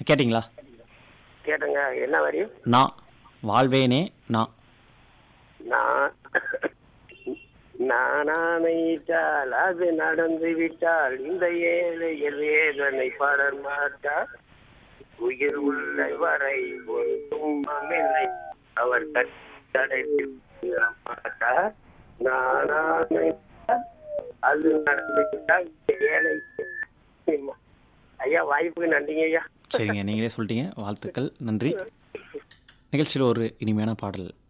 கேட்டிங்களா கேட்டங்க என்ன வரி நான் வாழ்வேனே நான் நான் நானானையிட்டால் அது நடந்து விட்டால் இந்த ஏழைகள் வேதனை படர் மாட்டார் உயிர் உள்ள வரை ஒரு துன்பமில்லை அவர் கட்டடைத்தில் மாட்டார் நானானையிட்டால் அது நடந்து விட்டால் இந்த ஏழை ஐயா வாய்ப்புக்கு நன்றிங்க ஐயா சரிங்க நீங்களே சொல்லிட்டீங்க வாழ்த்துக்கள் நன்றி நிகழ்ச்சியில் ஒரு இனிமையான பாடல்